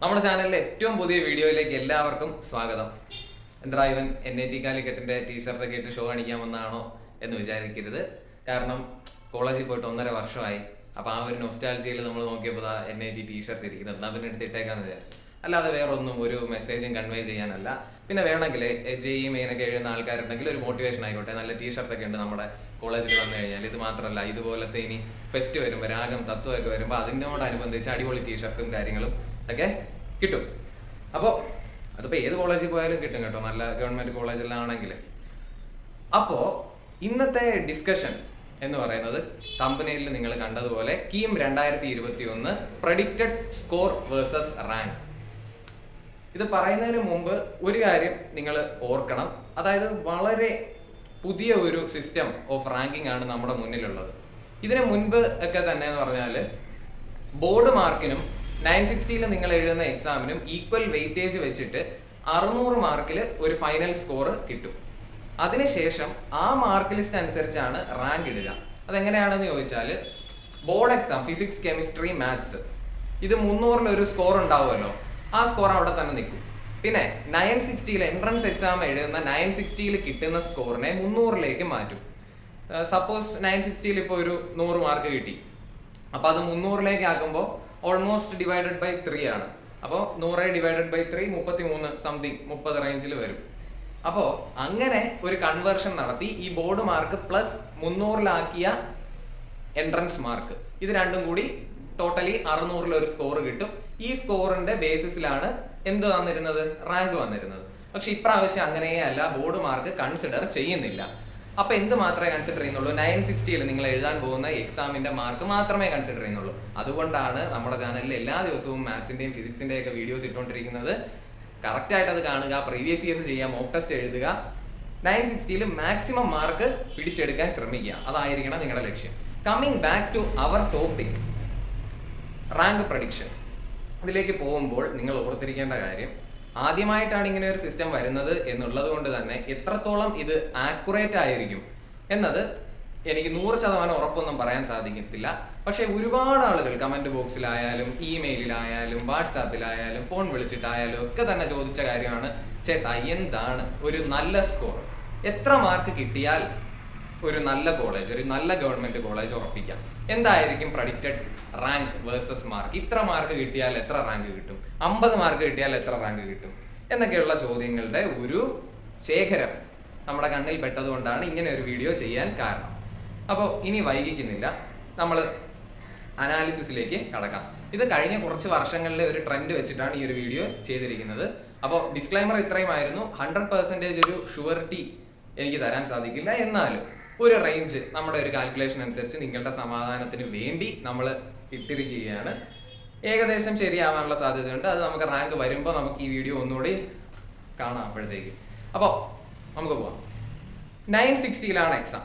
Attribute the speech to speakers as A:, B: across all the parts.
A: നമ്മുടെ ചാനലിലെ ഏറ്റവും പുതിയ വീഡിയോയിലേക്ക് എല്ലാവർക്കും സ്വാഗതം എന്താ ഇവൻ എൻ ഐ ടി കാലിക്കറ്റിന്റെ ടീഷർട്ടൊക്കെ ഇട്ട് ഷോ കാണിക്കാൻ വന്നതാണോ എന്ന് വിചാരിക്കരുത് കാരണം കോളേജിൽ പോയിട്ട് ഒന്നര വർഷമായി അപ്പൊ ആ ഒരു നൊസ്റ്റാൾജിയിൽ നമ്മൾ നോക്കിയപ്പോൾ എൻ ഐ ടി ടീഷർട്ട് ഇരിക്കുന്നത് എന്നാ പിന്നെ എടുത്ത് ഇട്ടേക്കാന്ന് വിചാരിച്ചു അല്ലാതെ വേറെ ഒന്നും ഒരു മെസ്സേജും കൺവേ ചെയ്യാനല്ല പിന്നെ വേണമെങ്കിൽ ജെഇ മെയിനൊക്കെ എഴുതുന്ന ആൾക്കാരുണ്ടെങ്കിൽ ഒരു മോട്ടിവേഷൻ ആയിക്കോട്ടെ നല്ല ടീഷർട്ടൊക്കെ ഉണ്ട് നമ്മുടെ കോളേജിൽ വന്നു കഴിഞ്ഞാൽ ഇത് മാത്രമല്ല ഇതുപോലത്തെ ഇനി ഫെസ്റ്റ് വരുമ്പോൾ രാഗം തത്വമൊക്കെ വരുമ്പോൾ അതിനോടനുബന്ധിച്ച് അടിപൊളി ടീഷർട്ടും കാര്യങ്ങളും ഒക്കെ കിട്ടും അപ്പോൾ അതിപ്പോൾ ഏത് കോളേജിൽ പോയാലും കിട്ടും കേട്ടോ നല്ല ഗവൺമെന്റ് കോളേജിലാണെങ്കിൽ അപ്പോ ഇന്നത്തെ ഡിസ്കഷൻ എന്ന് പറയുന്നത് കമ്പനിയിൽ നിങ്ങൾ കണ്ടതുപോലെ കീം രണ്ടായിരത്തി ഇരുപത്തി ഒന്ന് പ്രഡിക്റ്റഡ് സ്കോർ വേഴ്സസ് റാങ്ക് ഇത് പറയുന്നതിന് മുമ്പ് ഒരു കാര്യം നിങ്ങൾ ഓർക്കണം അതായത് വളരെ പുതിയ ഒരു സിസ്റ്റം ഓഫ് റാങ്കിങ് ആണ് നമ്മുടെ മുന്നിലുള്ളത് ഇതിന് മുൻപ് ഒക്കെ തന്നെ എന്ന് പറഞ്ഞാൽ ബോർഡ് മാർക്കിനും നയൻ സിക്സ്റ്റിയിൽ നിങ്ങൾ എഴുതുന്ന എക്സാമിനും ഈക്വൽ വെയിറ്റേജ് വെച്ചിട്ട് അറുന്നൂറ് മാർക്കിൽ ഒരു ഫൈനൽ സ്കോർ കിട്ടും അതിനുശേഷം ആ മാർക്ക് ലിസ്റ്റ് അനുസരിച്ചാണ് റാങ്ക് ഇടുക അതെങ്ങനെയാണെന്ന് ചോദിച്ചാൽ board exam physics chemistry maths ഇത് മുന്നൂറിൽ ഒരു സ്കോർ ഉണ്ടാവുമല്ലോ ആ സ്കോർ അവിടെ തന്നെ നിൽക്കും പിന്നെ നയൻ സിക്സ്റ്റിയിൽ എൻട്രൻസ് എക്സാം എഴുതുന്ന നയൻ സിക്സ്റ്റിയിൽ കിട്ടുന്ന സ്കോറിനെ മുന്നൂറിലേക്ക് മാറ്റും സപ്പോസ് നയൻ സിക്സ്റ്റിയിൽ ഇപ്പോൾ ഒരു നൂറ് മാർക്ക് കിട്ടി അപ്പൊ അത് മുന്നൂറിലേക്ക് ആക്കുമ്പോൾ ഓൾമോസ്റ്റ് ഡിവൈഡഡ് ബൈ ത്രീ ആണ് അപ്പോൾ നൂറ് ഡിവൈഡഡ് ബൈ ത്രീ മുപ്പത്തി മൂന്ന് സംതിങ് മുപ്പത് റേഞ്ചിൽ വരും അപ്പോൾ അങ്ങനെ ഒരു കൺവേർഷൻ നടത്തി ഈ ബോർഡ് മാർക്ക് പ്ലസ് മുന്നൂറിലാക്കിയ എൻട്രൻസ് മാർക്ക് ഇത് രണ്ടും കൂടി ടോട്ടലി അറുന്നൂറിൽ ഒരു സ്കോർ കിട്ടും ഈ സ്കോറിന്റെ ബേസിസിലാണ് എന്ത് വന്നിരുന്നത് റാങ്ക് വന്നിരുന്നത് പക്ഷെ ഇപ്രാവശ്യം അങ്ങനെയേ അല്ല ബോർഡ് മാർക്ക് കൺസിഡർ ചെയ്യുന്നില്ല അപ്പൊ എന്ത് മാത്രമേ കൺസിഡർ ചെയ്യുന്നുള്ളൂ നയൻ സിക്സ്റ്റിയിൽ നിങ്ങൾ എഴുതാൻ പോകുന്ന എക്സാമിന്റെ മാർക്ക് മാത്രമേ കൺസിഡർ ചെയ്യുന്നുള്ളൂ അതുകൊണ്ടാണ് നമ്മുടെ ചാനലിൽ എല്ലാ ദിവസവും മാത്സിന്റെയും ഫിസിക്സിന്റെയും ഒക്കെ വീഡിയോസ് ഇട്ടുകൊണ്ടിരിക്കുന്നത് കറക്റ്റ് ആയിട്ട് അത് കാണുക പ്രീവിയസ് ഇയേഴ്സ് ചെയ്യാം മോക്ക് ടെസ്റ്റ് എഴുതുക നയൻ സിക്സ്റ്റിയിൽ മാക്സിമം മാർക്ക് പിടിച്ചെടുക്കാൻ ശ്രമിക്കുക അതായിരിക്കണം നിങ്ങളുടെ ലക്ഷ്യം coming back to our topic rank prediction അതിലേക്ക് പോകുമ്പോൾ നിങ്ങൾ ഓർത്തിരിക്കേണ്ട കാര്യം ആദ്യമായിട്ടാണ് ഇങ്ങനെ ഒരു സിസ്റ്റം വരുന്നത് എന്നുള്ളത് കൊണ്ട് തന്നെ എത്രത്തോളം ഇത് ആക്യുറേറ്റ് ആയിരിക്കും എന്നത് എനിക്ക് നൂറ് ശതമാനം ഉറപ്പൊന്നും പറയാൻ സാധിക്കത്തില്ല പക്ഷെ ഒരുപാട് ആളുകൾ കമന്റ് ബോക്സിലായാലും ഇമെയിലിലായാലും വാട്സാപ്പിലായാലും ഫോൺ വിളിച്ചിട്ടായാലും ഒക്കെ തന്നെ ചോദിച്ച കാര്യമാണ് ചേട്ടാ എന്താണ് ഒരു നല്ല സ്കോർ എത്ര മാർക്ക് കിട്ടിയാൽ ഒരു നല്ല കോളേജ് ഒരു നല്ല ഗവൺമെന്റ് കോളേജ് ഉറപ്പിക്കാം എന്തായിരിക്കും പ്രഡിക്റ്റഡ് റാങ്ക് വേഴ്സസ് മാർക്ക് ഇത്ര മാർക്ക് കിട്ടിയാൽ എത്ര റാങ്ക് കിട്ടും അമ്പത് മാർക്ക് കിട്ടിയാൽ എത്ര റാങ്ക് കിട്ടും എന്നൊക്കെയുള്ള ചോദ്യങ്ങളുടെ ഒരു ശേഖരം നമ്മുടെ കണ്ണിൽ പെട്ടതുകൊണ്ടാണ് ഇങ്ങനെ ഒരു വീഡിയോ ചെയ്യാൻ കാരണം അപ്പോൾ ഇനി വൈകിക്കുന്നില്ല നമ്മൾ അനാലിസിസിലേക്ക് കടക്കാം ഇത് കഴിഞ്ഞ കുറച്ച് വർഷങ്ങളിലെ ഒരു ട്രെൻഡ് വെച്ചിട്ടാണ് ഈ ഒരു വീഡിയോ ചെയ്തിരിക്കുന്നത് അപ്പോൾ ഡിസ്ക്ലൈമർ ഇത്രയുമായിരുന്നു ഹൺഡ്രഡ് പെർസെൻറ്റേജ് ഒരു ഷുവറിറ്റി എനിക്ക് തരാൻ സാധിക്കില്ല എന്നാലും ഒരു റേഞ്ച് നമ്മുടെ ഒരു കാൽക്കുലേഷൻ അനുസരിച്ച് നിങ്ങളുടെ സമാധാനത്തിന് വേണ്ടി നമ്മൾ ഇട്ടിരിക്കുകയാണ് ഏകദേശം ശരിയാവാനുള്ള സാധ്യതയുണ്ട് അത് നമുക്ക് റാങ്ക് വരുമ്പോൾ നമുക്ക് ഈ വീഡിയോ ഒന്നുകൂടി കാണാം അപ്പോഴത്തേക്ക് അപ്പോൾ നമുക്ക് പോവാം നയൻ സിക്സ്റ്റിയിലാണ് എക്സാം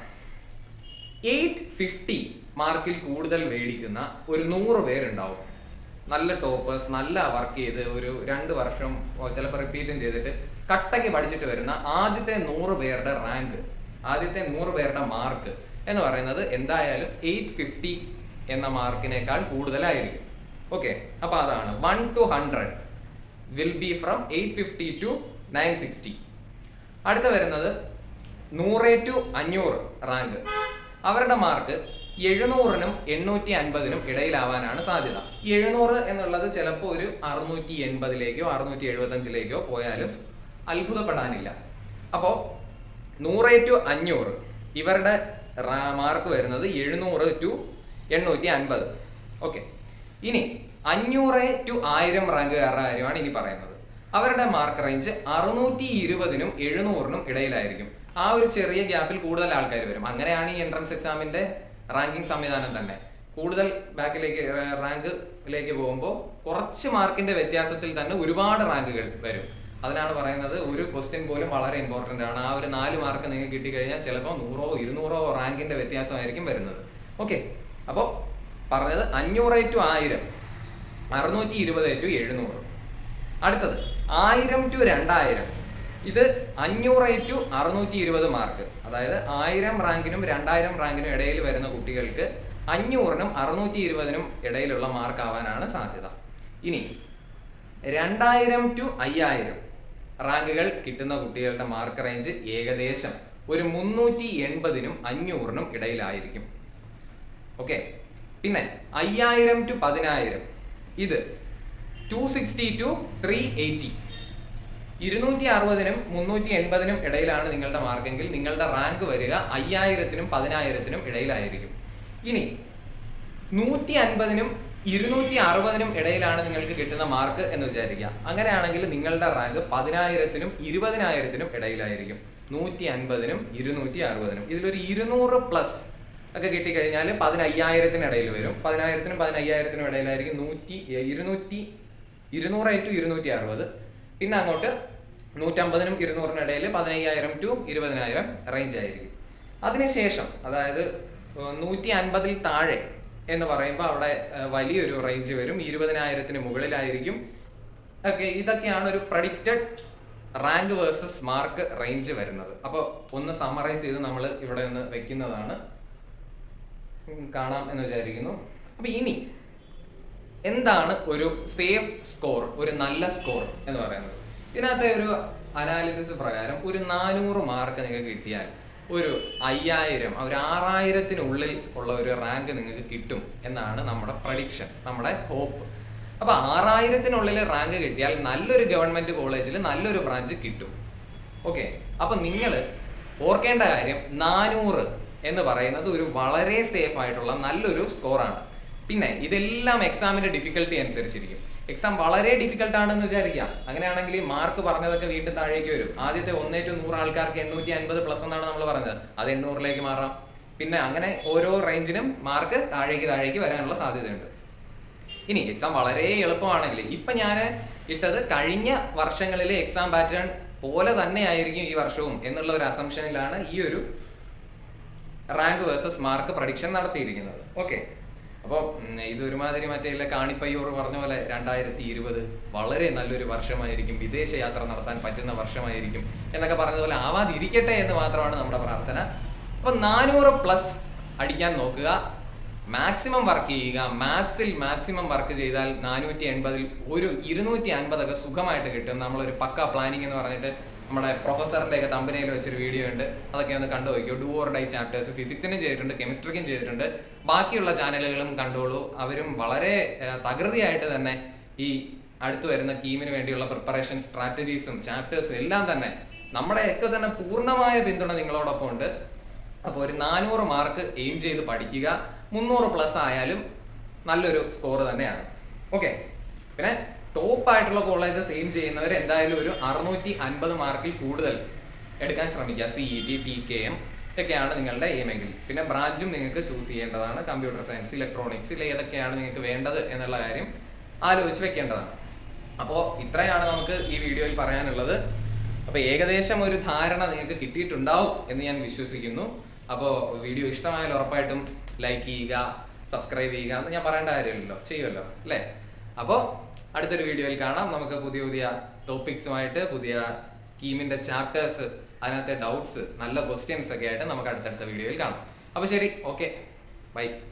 A: എയ്റ്റ് ഫിഫ്റ്റി മാർക്കിൽ കൂടുതൽ മേടിക്കുന്ന ഒരു നൂറ് പേരുണ്ടാവും നല്ല ടോപ്പേഴ്സ് നല്ല വർക്ക് ചെയ്ത് ഒരു രണ്ട് വർഷം ചിലപ്പോൾ റിപ്പീറ്റും ചെയ്തിട്ട് കട്ടയ്ക്ക് പഠിച്ചിട്ട് വരുന്ന ആദ്യത്തെ നൂറ് പേരുടെ റാങ്ക് ആദ്യത്തെ നൂറ് പേരുടെ മാർക്ക് എന്ന് പറയുന്നത് എന്തായാലും എയ്റ്റ് ഫിഫ്റ്റി എന്ന മാർക്കിനേക്കാൾ കൂടുതലായിരിക്കും ഓക്കെ അപ്പൊ അതാണ് one two hundred will be from eight fifty to nine sixty അടുത്ത വരുന്നത് നൂറ് ടു അഞ്ഞൂറ് റാങ്ക് അവരുടെ മാർക്ക് എഴുന്നൂറിനും എണ്ണൂറ്റി അൻപതിനും ഇടയിലാവാനാണ് സാധ്യത ഈ എഴുന്നൂറ് എന്നുള്ളത് ചിലപ്പോൾ ഒരു അറുന്നൂറ്റി എൺപതിലേക്കോ അറുന്നൂറ്റി എഴുപത്തഞ്ചിലേക്കോ പോയാലും അത്ഭുതപ്പെടാനില്ല അപ്പോൾ നൂറ് ടു അഞ്ഞൂറ് ഇവരുടെ മാർക്ക് വരുന്നത് എഴുന്നൂറ് ടു എണ്ണൂറ്റി അൻപത് ഓക്കെ ഇനി അഞ്ഞൂറ് ടു ആയിരം റാങ്കുകാരുടെ കാര്യമാണ് ഇനി പറയുന്നത് അവരുടെ മാർക്ക് റേഞ്ച് അറുന്നൂറ്റി ഇരുപതിനും എഴുന്നൂറിനും ഇടയിലായിരിക്കും ആ ഒരു ചെറിയ ഗ്യാപ്പിൽ കൂടുതൽ ആൾക്കാർ വരും അങ്ങനെയാണ് ഈ എൻട്രൻസ് എക്സാമിന്റെ റാങ്കിങ് സംവിധാനം തന്നെ കൂടുതൽ ബാക്കിലേക്ക് റാങ്കിലേക്ക് പോകുമ്പോൾ കുറച്ച് മാർക്കിന്റെ വ്യത്യാസത്തിൽ തന്നെ ഒരുപാട് റാങ്കുകൾ വരും അതിനാണ് പറയുന്നത് ഒരു ക്വസ്റ്റ്യൻ പോലും വളരെ ഇമ്പോർട്ടന്റ് ആണ് ആ ഒരു നാല് മാർക്ക് നിങ്ങൾക്ക് കിട്ടിക്കഴിഞ്ഞാൽ ചിലപ്പോൾ നൂറോ ഇരുന്നൂറോ റാങ്കിന്റെ വ്യത്യാസമായിരിക്കും വരുന്നത് ഓക്കെ അപ്പോൾ പറഞ്ഞത് അഞ്ഞൂറ് ടു ആയിരം അറുന്നൂറ്റി ഇരുപത് ടു എഴുന്നൂറ് അടുത്തത് ആയിരം ടു രണ്ടായിരം ഇത് അഞ്ഞൂറ് ടു അറുന്നൂറ്റി ഇരുപത് മാർക്ക് അതായത് ആയിരം റാങ്കിനും രണ്ടായിരം റാങ്കിനും ഇടയിൽ വരുന്ന കുട്ടികൾക്ക് അഞ്ഞൂറിനും അറുന്നൂറ്റി ഇരുപതിനും ഇടയിലുള്ള മാർക്ക് ആവാനാണ് സാധ്യത ഇനി രണ്ടായിരം ടു അയ്യായിരം റാങ്കുകൾ കിട്ടുന്ന കുട്ടികളുടെ മാർക്ക് റേഞ്ച് ഏകദേശം ഒരു മുന്നൂറ്റി എൺപതിനും അഞ്ഞൂറിനും ഇടയിലായിരിക്കും ഓക്കെ പിന്നെ അയ്യായിരം ടു പതിനായിരം ഇത് two sixty to three eighty ഇരുന്നൂറ്റി അറുപതിനും മുന്നൂറ്റി എൺപതിനും ഇടയിലാണ് നിങ്ങളുടെ മാർക്കെങ്കിൽ നിങ്ങളുടെ റാങ്ക് വരിക അയ്യായിരത്തിനും പതിനായിരത്തിനും ഇടയിലായിരിക്കും ഇനി നൂറ്റി അൻപതിനും ഇരുന്നൂറ്റി അറുപതിനും ഇടയിലാണ് നിങ്ങൾക്ക് കിട്ടുന്ന മാർക്ക് എന്ന് വിചാരിക്കുക അങ്ങനെയാണെങ്കിൽ നിങ്ങളുടെ റാങ്ക് പതിനായിരത്തിനും ഇരുപതിനായിരത്തിനും ഇടയിലായിരിക്കും നൂറ്റി അൻപതിനും ഇരുന്നൂറ്റി അറുപതിനും ഇതിലൊരു ഇരുന്നൂറ് പ്ലസ് ഒക്കെ കിട്ടിക്കഴിഞ്ഞാൽ പതിനയ്യായിരത്തിന് ഇടയിൽ വരും പതിനായിരത്തിനും പതിനയ്യായിരത്തിനും ഇടയിലായിരിക്കും നൂറ്റി എ, ഇരുന്നൂറ്റി ഇരുന്നൂറ് ടു ഇരുന്നൂറ്റി അറുപത് പിന്നെ അങ്ങോട്ട് നൂറ്റമ്പതിനും ഇരുന്നൂറിനും ഇടയിൽ പതിനയ്യായിരം ടു ഇരുപതിനായിരം റേഞ്ച് ആയിരിക്കും അതിനുശേഷം അതായത് നൂറ്റി അൻപതിൽ താഴെ എന്ന് പറയുമ്പോൾ അവിടെ ഏർ, വലിയൊരു റേഞ്ച് വരും ഇരുപതിനായിരത്തിന് മുകളിലായിരിക്കും ഓക്കെ ഇതൊക്കെയാണ് ഒരു predicted rank versus mark range വരുന്നത് അപ്പോൾ ഒന്ന് സമ്മറൈസ് ചെയ്ത് നമ്മൾ ഇവിടെ ഒന്ന് വെക്കുന്നതാണ് ഉം, കാണാം എന്ന് വിചാരിക്കുന്നു അപ്പൊ ഇനി എന്താണ് ഒരു സേഫ് സ്കോർ ഒരു നല്ല സ്കോർ എന്ന് പറയുന്നത് ഇതിനകത്തെ ഒരു അനാലിസിസ് പ്രകാരം ഒരു നാനൂറ് മാർക്ക് നിങ്ങൾക്ക് കിട്ടിയാൽ ഒരു അയ്യായിരം ഒരു ആറായിരത്തിനുള്ളിൽ ഉള്ള ഒരു റാങ്ക് നിങ്ങൾക്ക് കിട്ടും എന്നാണ് നമ്മുടെ പ്രഡിക്ഷൻ നമ്മുടെ ഹോപ്പ് അപ്പൊ ആറായിരത്തിനുള്ളിൽ റാങ്ക് കിട്ടിയാൽ നല്ലൊരു ഗവൺമെന്റ് കോളേജിൽ നല്ലൊരു ബ്രാഞ്ച് കിട്ടും ഓക്കെ അപ്പൊ നിങ്ങൾ ഓർക്കേണ്ട കാര്യം നാനൂറ് എന്ന് പറയുന്നത് ഒരു വളരെ സേഫ് ആയിട്ടുള്ള നല്ലൊരു സ്കോറാണ് പിന്നെ ഇതെല്ലാം എക്സാമിന്റെ ഡിഫിക്കൽട്ടി അനുസരിച്ചിരിക്കും എക്സാം വളരെ ഡിഫിക്കൽട്ട് ആണെന്ന് വിചാരിക്കാം അങ്ങനെയാണെങ്കിൽ ഈ മാർക്ക് പറഞ്ഞതൊക്കെ വീണ്ടും താഴേക്ക് വരും ആദ്യത്തെ ഒന്നേ ടു നൂറ് ആൾക്കാർക്ക് എണ്ണൂറ്റി അൻപത് പ്ലസ് എന്നാണ് നമ്മൾ പറഞ്ഞത് അത് എണ്ണൂറിലേക്ക് മാറാം പിന്നെ അങ്ങനെ ഓരോ റേഞ്ചിനും മാർക്ക് താഴേക്ക് താഴേക്ക് വരാനുള്ള സാധ്യതയുണ്ട് ഇനി എക്സാം വളരെ എളുപ്പമാണെങ്കിൽ ഇപ്പൊ ഞാൻ ഇട്ടത് കഴിഞ്ഞ വർഷങ്ങളിലെ എക്സാം പാറ്റേൺ പോലെ തന്നെ ആയിരിക്കും ഈ വർഷവും എന്നുള്ള ഒരു അസംഷനിലാണ് ഈ ഒരു റാങ്ക് വേഴ്സസ് മാർക്ക് പ്രഡിക്ഷൻ നടത്തിയിരിക്കുന്നത് ഓക്കെ അപ്പോൾ ഇത് ഒരുമാതിരി മറ്റേ ഇല്ല കാണിപ്പയ്യൂർ പറഞ്ഞ പോലെ രണ്ടായിരത്തി ഇരുപത് വളരെ നല്ലൊരു വർഷമായിരിക്കും വിദേശ യാത്ര നടത്താൻ പറ്റുന്ന വർഷമായിരിക്കും എന്നൊക്കെ പറഞ്ഞതുപോലെ ആവാതിരിക്കട്ടെ എന്ന് മാത്രമാണ് നമ്മുടെ പ്രാർത്ഥന അപ്പൊ നാനൂറ് പ്ലസ് അടിക്കാൻ നോക്കുക മാക്സിമം വർക്ക് ചെയ്യുക മാത്സിൽ മാക്സിമം വർക്ക് ചെയ്താൽ നാനൂറ്റി എൺപതിൽ ഒരു ഇരുന്നൂറ്റി അൻപതൊക്കെ സുഖമായിട്ട് കിട്ടും നമ്മളൊരു പക്ക പ്ലാനിങ് എന്ന് പറഞ്ഞിട്ട് നമ്മുടെ പ്രൊഫസറിന്റെ ഒക്കെ തമ്പനയിൽ വെച്ചൊരു വീഡിയോ ഉണ്ട് അതൊക്കെ ഒന്ന് കണ്ടു നോക്കിയോ ഡു ഓർ ഡൈ ചാപ്റ്റേഴ്സ് ഫിസിക്സിനും ചെയ്തിട്ടുണ്ട് കെമിസ്ട്രിക്കും ചെയ്തിട്ടുണ്ട് ബാക്കിയുള്ള ചാനലുകളും കണ്ടോളൂ അവരും വളരെ ഏർ, തകൃതിയായിട്ട് തന്നെ ഈ അടുത്ത് വരുന്ന കീമിന് വേണ്ടിയുള്ള പ്രിപ്പറേഷൻ സ്ട്രാറ്റജീസും ചാപ്റ്റേഴ്സും എല്ലാം തന്നെ നമ്മുടെയൊക്കെ തന്നെ പൂർണ്ണമായ പിന്തുണ നിങ്ങളോടൊപ്പം ഉണ്ട് അപ്പോൾ ഒരു നാനൂറ് മാർക്ക് എയിം ചെയ്ത് പഠിക്കുക മുന്നൂറ് പ്ലസ് ആയാലും നല്ലൊരു സ്കോർ തന്നെയാണ് ഓക്കെ പിന്നെ ടോപ്പ് ആയിട്ടുള്ള കോളേജസ് എയിം ചെയ്യുന്നവർ എന്തായാലും ഒരു അറുന്നൂറ്റി അൻപത് മാർക്കിൽ കൂടുതൽ എടുക്കാൻ ശ്രമിക്കുക C E T T K M ഒക്കെയാണ് നിങ്ങളുടെ എയിമെങ്കിൽ പിന്നെ ബ്രാഞ്ചും നിങ്ങൾക്ക് ചൂസ് ചെയ്യേണ്ടതാണ് കമ്പ്യൂട്ടർ സയൻസ് ഇലക്ട്രോണിക്സിൽ ഏതൊക്കെയാണ് നിങ്ങൾക്ക് വേണ്ടത് എന്നുള്ള കാര്യം ആലോചിച്ച് വെക്കേണ്ടതാണ് അപ്പോൾ ഇത്രയാണ് നമുക്ക് ഈ വീഡിയോയിൽ പറയാനുള്ളത് അപ്പോൾ ഏകദേശം ഒരു ധാരണ നിങ്ങൾക്ക് കിട്ടിയിട്ടുണ്ടാവും എന്ന് ഞാൻ വിശ്വസിക്കുന്നു അപ്പോൾ വീഡിയോ ഇഷ്ടമായാൽ ഉറപ്പായിട്ടും ലൈക്ക് ചെയ്യുക സബ്സ്ക്രൈബ് ചെയ്യുക എന്ന് ഞാൻ പറയേണ്ട കാര്യമില്ലല്ലോ ചെയ്യുമല്ലോ അല്ലേ അപ്പോൾ അടുത്തൊരു വീഡിയോയിൽ കാണാം നമുക്ക് പുതിയ പുതിയ ടോപ്പിക്സുമായിട്ട് പുതിയ കീമിന്റെ ചാപ്റ്റേഴ്സ് അതിനകത്തെ ഡൗട്ട്സ് നല്ല ക്വസ്റ്റ്യൻസ് ഒക്കെ ആയിട്ട് നമുക്ക് അടുത്തടുത്ത വീഡിയോയിൽ കാണാം അപ്പോൾ ശരി ഓക്കെ ബൈ